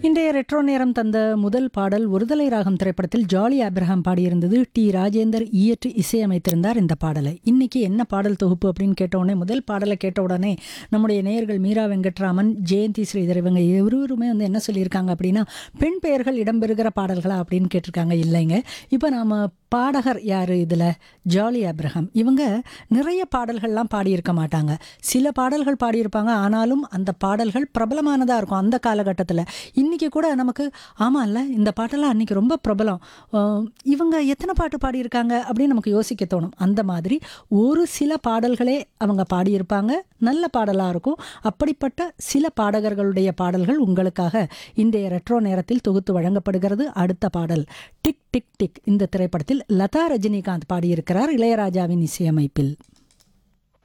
இன்றைய ரெட்ரோ நேரம் தந்த முதல் பாடல் ஒருதலை ராகம் திரைப்படத்தில் ஜாலி ஆப்ரஹாம் பாடியிருந்தது டி ராஜேந்தர் இயற்றி இசையமைத்திருந்தார் இந்த பாடலை இன்னைக்கு என்ன பாடல் தொகுப்பு அப்படின்னு கேட்ட உடனே முதல் பாடலை கேட்ட உடனே நம்முடைய நேயர்கள் மீரா வெங்கட்ராமன் ஜெயந்தி ஸ்ரீதர் இவங்க இருவருமே வந்து என்ன சொல்லியிருக்காங்க அப்படின்னா பெண் பெயர்கள் இடம்பெறுகிற பாடல்களா அப்படின்னு கேட்டிருக்காங்க இல்லைங்க இப்போ நாம் பாடகர் யார் இதில் ஜாலி ஆப்ரஹாம் இவங்க நிறைய பாடல்கள்லாம் பாடியிருக்க மாட்டாங்க சில பாடல்கள் பாடியிருப்பாங்க ஆனாலும் அந்த பாடல்கள் பிரபலமானதாக இருக்கும் அந்த காலகட்டத்தில் இன்றைக்கி கூட நமக்கு ஆமாம்ல இந்த பாட்டெல்லாம் அன்றைக்கி ரொம்ப பிரபலம் அஹ் இவங்க எத்தனை பாட்டு பாடியிருக்காங்க அப்படின்னு நமக்கு யோசிக்க தோணும் அந்த மாதிரி ஒரு சில பாடல்களே அவங்க பாடியிருப்பாங்க நல்ல பாடலாக இருக்கும் அப்படிப்பட்ட சில பாடகர்களுடைய பாடல்கள் உங்களுக்காக இன்றைய ரெட்ரோ நேரத்தில் தொகுத்து வழங்கப்படுகிறது அடுத்த பாடல் டிக் டிக் டிக் இந்த திரைப்படத்தில் லதா ரஜினிகாந்த் பாடியிருக்கிறார் இளையராஜாவின் இசையமைப்பில்